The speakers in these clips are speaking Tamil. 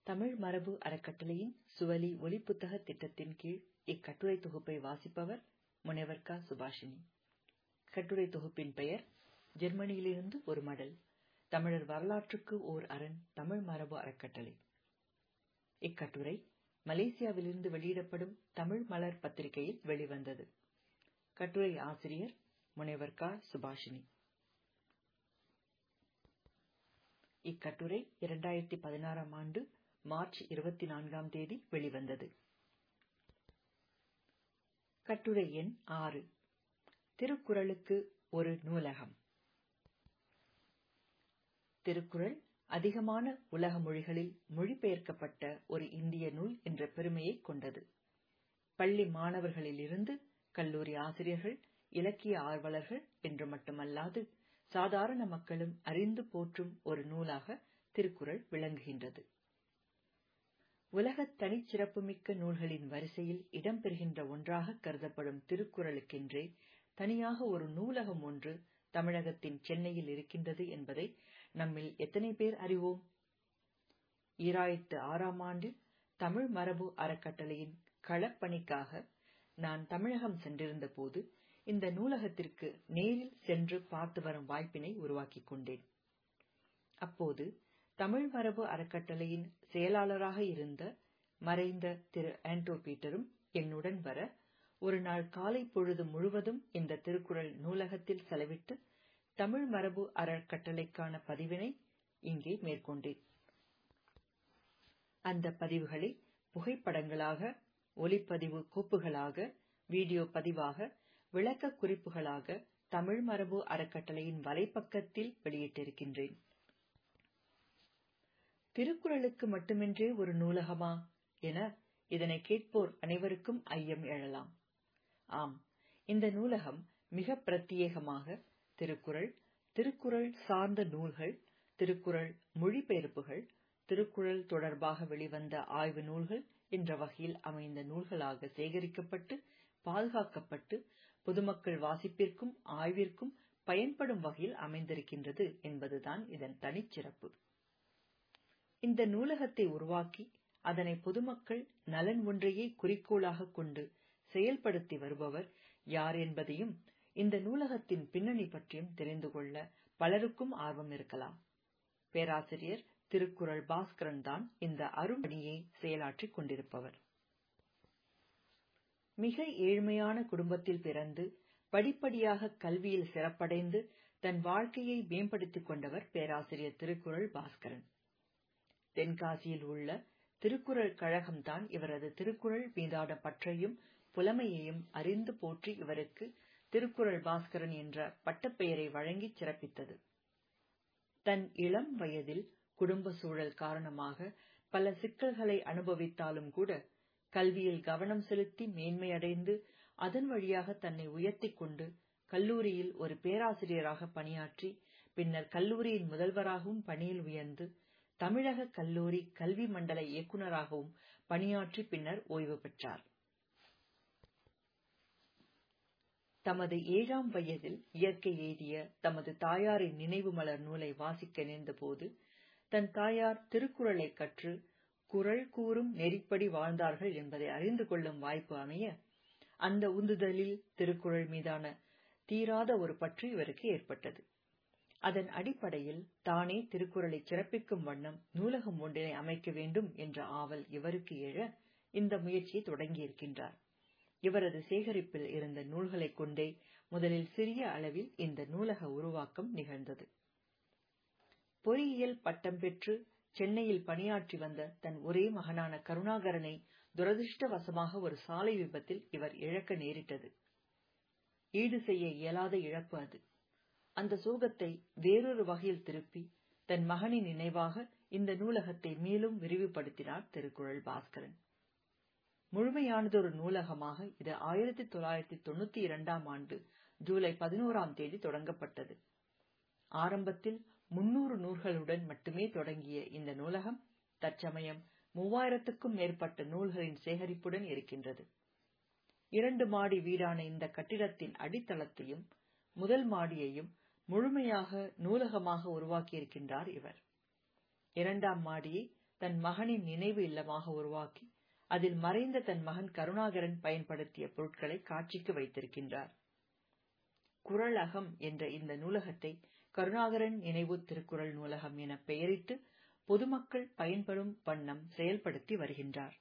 தமிழ் மரபு அறக்கட்டளையின் சுவலி ஒலிப்புத்தக திட்டத்தின் கீழ் இக்கட்டுரை தொகுப்பை வாசிப்பவர் முனைவர் க சுபாஷினி கட்டுரை தொகுப்பின் பெயர் ஜெர்மனியிலிருந்து ஒரு மடல் தமிழர் வரலாற்றுக்கு ஓர் அரண் தமிழ் மரபு அறக்கட்டளை இக்கட்டுரை மலேசியாவிலிருந்து வெளியிடப்படும் தமிழ் மலர் பத்திரிகையில் வெளிவந்தது கட்டுரை ஆசிரியர் முனைவர் க சுபாஷினி இக்கட்டுரை இரண்டாயிரத்தி பதினாறாம் ஆண்டு மார்ச் இருபத்தி நான்காம் தேதி வெளிவந்தது கட்டுரை எண் ஆறு திருக்குறளுக்கு ஒரு நூலகம் திருக்குறள் அதிகமான உலக மொழிகளில் மொழிபெயர்க்கப்பட்ட ஒரு இந்திய நூல் என்ற பெருமையை கொண்டது பள்ளி மாணவர்களிலிருந்து கல்லூரி ஆசிரியர்கள் இலக்கிய ஆர்வலர்கள் என்று மட்டுமல்லாது சாதாரண மக்களும் அறிந்து போற்றும் ஒரு நூலாக திருக்குறள் விளங்குகின்றது உலக தனிச்சிறப்புமிக்க நூல்களின் வரிசையில் இடம்பெறுகின்ற ஒன்றாக கருதப்படும் திருக்குறளுக்கென்றே தனியாக ஒரு நூலகம் ஒன்று தமிழகத்தின் சென்னையில் இருக்கின்றது என்பதை நம்மில் எத்தனை பேர் அறிவோம் ஈராயிரத்து ஆறாம் ஆண்டில் தமிழ் மரபு அறக்கட்டளையின் களப்பணிக்காக நான் தமிழகம் சென்றிருந்த போது இந்த நூலகத்திற்கு நேரில் சென்று பார்த்து வரும் வாய்ப்பினை உருவாக்கிக் கொண்டேன் அப்போது தமிழ் மரபு அறக்கட்டளையின் செயலாளராக இருந்த மறைந்த திரு ஆண்டோ பீட்டரும் என்னுடன் வர ஒரு நாள் காலை பொழுது முழுவதும் இந்த திருக்குறள் நூலகத்தில் செலவிட்டு தமிழ் மரபு அறக்கட்டளைக்கான பதிவினை இங்கே மேற்கொண்டேன் அந்த பதிவுகளை புகைப்படங்களாக ஒலிப்பதிவு கோப்புகளாக வீடியோ பதிவாக விளக்க குறிப்புகளாக தமிழ் மரபு அறக்கட்டளையின் வலைப்பக்கத்தில் வெளியிட்டிருக்கின்றேன் திருக்குறளுக்கு மட்டுமின்றே ஒரு நூலகமா என இதனை கேட்போர் அனைவருக்கும் ஐயம் எழலாம் ஆம் இந்த நூலகம் மிக பிரத்யேகமாக திருக்குறள் திருக்குறள் சார்ந்த நூல்கள் திருக்குறள் மொழிபெயர்ப்புகள் திருக்குறள் தொடர்பாக வெளிவந்த ஆய்வு நூல்கள் என்ற வகையில் அமைந்த நூல்களாக சேகரிக்கப்பட்டு பாதுகாக்கப்பட்டு பொதுமக்கள் வாசிப்பிற்கும் ஆய்விற்கும் பயன்படும் வகையில் அமைந்திருக்கின்றது என்பதுதான் இதன் தனிச்சிறப்பு இந்த நூலகத்தை உருவாக்கி அதனை பொதுமக்கள் நலன் ஒன்றையே குறிக்கோளாக கொண்டு செயல்படுத்தி வருபவர் யார் என்பதையும் இந்த நூலகத்தின் பின்னணி பற்றியும் தெரிந்து கொள்ள பலருக்கும் ஆர்வம் இருக்கலாம் பேராசிரியர் திருக்குறள் பாஸ்கரன் தான் இந்த அரும்பணியை செயலாற்றிக் கொண்டிருப்பவர் மிக ஏழ்மையான குடும்பத்தில் பிறந்து படிப்படியாக கல்வியில் சிறப்படைந்து தன் வாழ்க்கையை மேம்படுத்திக் கொண்டவர் பேராசிரியர் திருக்குறள் பாஸ்கரன் தென்காசியில் உள்ள திருக்குறள் கழகம்தான் இவரது திருக்குறள் மீதான பற்றையும் புலமையையும் அறிந்து போற்றி இவருக்கு திருக்குறள் பாஸ்கரன் என்ற பட்டப்பெயரை வழங்கி சிறப்பித்தது தன் இளம் வயதில் குடும்ப சூழல் காரணமாக பல சிக்கல்களை அனுபவித்தாலும் கூட கல்வியில் கவனம் செலுத்தி மேன்மையடைந்து அதன் வழியாக தன்னை உயர்த்திக் கொண்டு கல்லூரியில் ஒரு பேராசிரியராக பணியாற்றி பின்னர் கல்லூரியின் முதல்வராகவும் பணியில் உயர்ந்து தமிழக கல்லூரி கல்வி மண்டல இயக்குநராகவும் பணியாற்றி பின்னர் ஓய்வு பெற்றார் தமது ஏழாம் வயதில் இயற்கை எய்திய தமது தாயாரின் நினைவு மலர் நூலை வாசிக்க நேர்ந்தபோது தன் தாயார் திருக்குறளை கற்று குறள் கூறும் நெறிப்படி வாழ்ந்தார்கள் என்பதை அறிந்து கொள்ளும் வாய்ப்பு அமைய அந்த உந்துதலில் திருக்குறள் மீதான தீராத ஒரு பற்று இவருக்கு ஏற்பட்டது அதன் அடிப்படையில் தானே திருக்குறளை சிறப்பிக்கும் வண்ணம் நூலகம் ஒன்றினை அமைக்க வேண்டும் என்ற ஆவல் இவருக்கு எழ இந்த முயற்சியை தொடங்கியிருக்கின்றார் இவரது சேகரிப்பில் இருந்த நூல்களைக் கொண்டே முதலில் சிறிய அளவில் இந்த நூலக உருவாக்கம் நிகழ்ந்தது பொறியியல் பட்டம் பெற்று சென்னையில் பணியாற்றி வந்த தன் ஒரே மகனான கருணாகரனை துரதிருஷ்டவசமாக ஒரு சாலை விபத்தில் இவர் இழக்க நேரிட்டது ஈடு செய்ய இயலாத இழப்பு அது அந்த சோகத்தை வேறொரு வகையில் திருப்பி தன் மகனின் நினைவாக இந்த நூலகத்தை மேலும் விரிவுபடுத்தினார் திருக்குறள் பாஸ்கரன் முழுமையானதொரு நூலகமாக இது ஆயிரத்தி தொள்ளாயிரத்தி தொண்ணூத்தி இரண்டாம் ஆண்டு ஜூலை பதினோராம் தேதி தொடங்கப்பட்டது ஆரம்பத்தில் முன்னூறு நூல்களுடன் மட்டுமே தொடங்கிய இந்த நூலகம் தற்சமயம் மூவாயிரத்துக்கும் மேற்பட்ட நூல்களின் சேகரிப்புடன் இருக்கின்றது இரண்டு மாடி வீடான இந்த கட்டிடத்தின் அடித்தளத்தையும் முதல் மாடியையும் முழுமையாக நூலகமாக உருவாக்கியிருக்கின்றார் இவர் இரண்டாம் மாடியை தன் மகனின் நினைவு இல்லமாக உருவாக்கி அதில் மறைந்த தன் மகன் கருணாகரன் பயன்படுத்திய பொருட்களை காட்சிக்கு வைத்திருக்கின்றார் குரலகம் என்ற இந்த நூலகத்தை கருணாகரன் நினைவு திருக்குறள் நூலகம் என பெயரிட்டு பொதுமக்கள் பயன்பெறும் வண்ணம் செயல்படுத்தி வருகின்றார்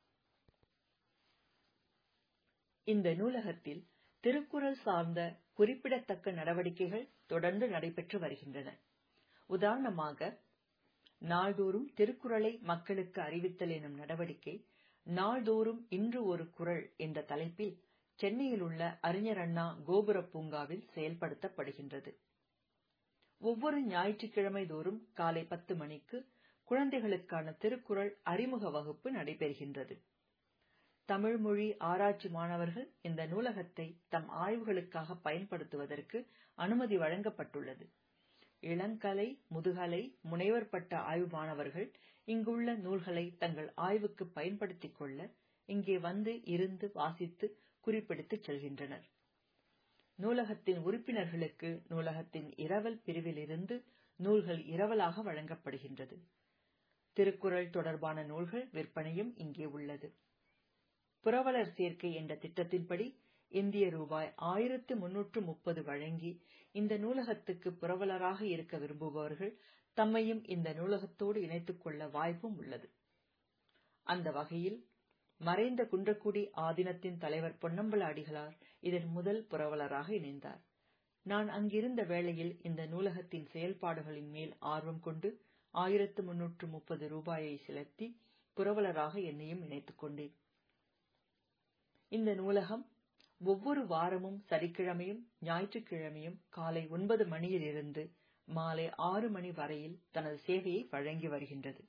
இந்த நூலகத்தில் திருக்குறள் சார்ந்த குறிப்பிடத்தக்க நடவடிக்கைகள் தொடர்ந்து நடைபெற்று வருகின்றன உதாரணமாக நாள்தோறும் திருக்குறளை மக்களுக்கு அறிவித்தல் எனும் நடவடிக்கை நாள்தோறும் இன்று ஒரு குறள் என்ற தலைப்பில் சென்னையில் உள்ள அறிஞர் அண்ணா கோபுர பூங்காவில் செயல்படுத்தப்படுகின்றது ஒவ்வொரு ஞாயிற்றுக்கிழமை தோறும் காலை பத்து மணிக்கு குழந்தைகளுக்கான திருக்குறள் அறிமுக வகுப்பு நடைபெறுகின்றது தமிழ் மொழி ஆராய்ச்சி மாணவர்கள் இந்த நூலகத்தை தம் ஆய்வுகளுக்காக பயன்படுத்துவதற்கு அனுமதி வழங்கப்பட்டுள்ளது இளங்கலை முதுகலை முனைவர் பட்ட ஆய்வு மாணவர்கள் இங்குள்ள நூல்களை தங்கள் ஆய்வுக்கு பயன்படுத்திக் கொள்ள இங்கே வந்து இருந்து வாசித்து குறிப்பெடுத்து செல்கின்றனர் நூலகத்தின் உறுப்பினர்களுக்கு நூலகத்தின் இரவல் பிரிவிலிருந்து நூல்கள் இரவலாக வழங்கப்படுகின்றது திருக்குறள் தொடர்பான நூல்கள் விற்பனையும் இங்கே உள்ளது புரவலர் சேர்க்கை என்ற திட்டத்தின்படி இந்திய ரூபாய் ஆயிரத்து முன்னூற்று முப்பது வழங்கி இந்த நூலகத்துக்கு புரவலராக இருக்க விரும்புபவர்கள் தம்மையும் இந்த நூலகத்தோடு இணைத்துக் கொள்ள வாய்ப்பும் உள்ளது அந்த வகையில் மறைந்த குன்றக்குடி ஆதீனத்தின் தலைவர் பொன்னம்பல அடிகளார் இதன் முதல் புரவலராக இணைந்தார் நான் அங்கிருந்த வேளையில் இந்த நூலகத்தின் செயல்பாடுகளின் மேல் ஆர்வம் கொண்டு ஆயிரத்து முன்னூற்று முப்பது ரூபாயை செலுத்தி புரவலராக என்னையும் இணைத்துக் கொண்டேன் இந்த நூலகம் ஒவ்வொரு வாரமும் சனிக்கிழமையும் ஞாயிற்றுக்கிழமையும் காலை ஒன்பது மணியிலிருந்து மாலை ஆறு மணி வரையில் தனது சேவையை வழங்கி வருகின்றது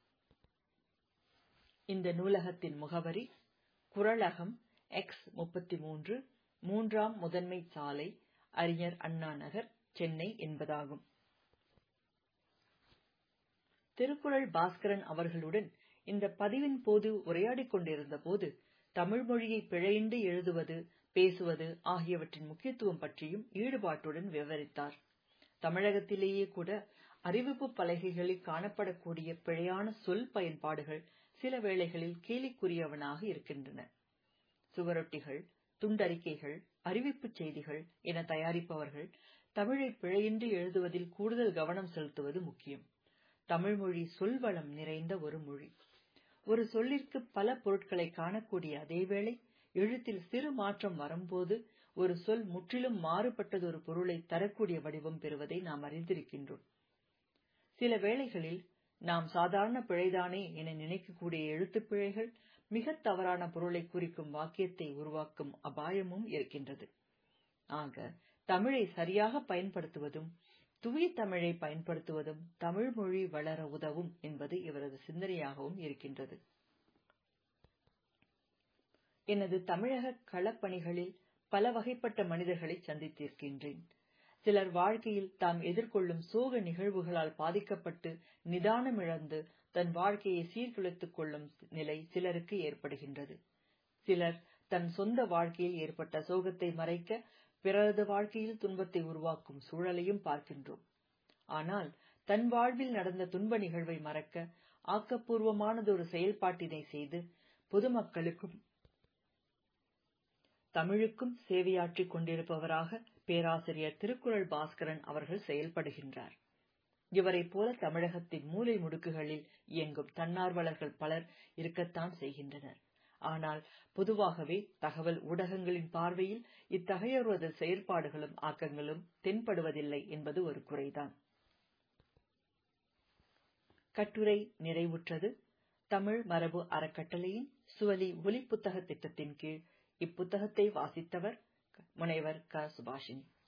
இந்த நூலகத்தின் முகவரி குரலகம் எக்ஸ் முப்பத்தி மூன்று மூன்றாம் முதன்மை சாலை அறிஞர் அண்ணா நகர் சென்னை என்பதாகும் திருக்குறள் பாஸ்கரன் அவர்களுடன் இந்த பதிவின் போது உரையாடிக் கொண்டிருந்த போது தமிழ் மொழியை பிழையின்றி எழுதுவது பேசுவது ஆகியவற்றின் முக்கியத்துவம் பற்றியும் ஈடுபாட்டுடன் விவரித்தார் தமிழகத்திலேயே கூட அறிவிப்பு பலகைகளில் காணப்படக்கூடிய பிழையான சொல் பயன்பாடுகள் சில வேளைகளில் கேலிக்குரியவனாக இருக்கின்றன சுவரொட்டிகள் துண்டறிக்கைகள் அறிவிப்புச் செய்திகள் என தயாரிப்பவர்கள் தமிழை பிழையின்றி எழுதுவதில் கூடுதல் கவனம் செலுத்துவது முக்கியம் தமிழ் மொழி சொல்வளம் நிறைந்த ஒரு மொழி ஒரு சொல்லிற்கு பல பொருட்களை காணக்கூடிய அதேவேளை எழுத்தில் சிறு மாற்றம் வரும்போது ஒரு சொல் முற்றிலும் மாறுபட்டதொரு பொருளை தரக்கூடிய வடிவம் பெறுவதை நாம் அறிந்திருக்கின்றோம் சில வேளைகளில் நாம் சாதாரண பிழைதானே என நினைக்கக்கூடிய எழுத்துப் பிழைகள் மிக தவறான பொருளை குறிக்கும் வாக்கியத்தை உருவாக்கும் அபாயமும் இருக்கின்றது ஆக தமிழை சரியாக பயன்படுத்துவதும் தூய தமிழை பயன்படுத்துவதும் தமிழ் மொழி வளர உதவும் என்பது இவரது சிந்தனையாகவும் இருக்கின்றது எனது தமிழக களப்பணிகளில் பல வகைப்பட்ட மனிதர்களை சந்தித்திருக்கின்றேன் சிலர் வாழ்க்கையில் தாம் எதிர்கொள்ளும் சோக நிகழ்வுகளால் பாதிக்கப்பட்டு நிதானமிழந்து தன் வாழ்க்கையை சீர்குலைத்துக் கொள்ளும் நிலை சிலருக்கு ஏற்படுகின்றது சிலர் தன் சொந்த வாழ்க்கையில் ஏற்பட்ட சோகத்தை மறைக்க பிறரது வாழ்க்கையில் துன்பத்தை உருவாக்கும் சூழலையும் பார்க்கின்றோம் ஆனால் தன் வாழ்வில் நடந்த துன்ப நிகழ்வை மறக்க ஆக்கப்பூர்வமானதொரு செயல்பாட்டினை செய்து பொதுமக்களுக்கும் தமிழுக்கும் சேவையாற்றிக் கொண்டிருப்பவராக பேராசிரியர் திருக்குறள் பாஸ்கரன் அவர்கள் செயல்படுகின்றார் இவரைப் போல தமிழகத்தின் மூலை முடுக்குகளில் இயங்கும் தன்னார்வலர்கள் பலர் இருக்கத்தான் செய்கின்றனர் ஆனால் பொதுவாகவே தகவல் ஊடகங்களின் பார்வையில் இத்தகையோரது செயற்பாடுகளும் ஆக்கங்களும் தென்படுவதில்லை என்பது ஒரு குறைதான் கட்டுரை நிறைவுற்றது தமிழ் மரபு அறக்கட்டளையின் சுவலி ஒலி புத்தக திட்டத்தின் கீழ் இப்புத்தகத்தை வாசித்தவர் முனைவர் க சுபாஷினி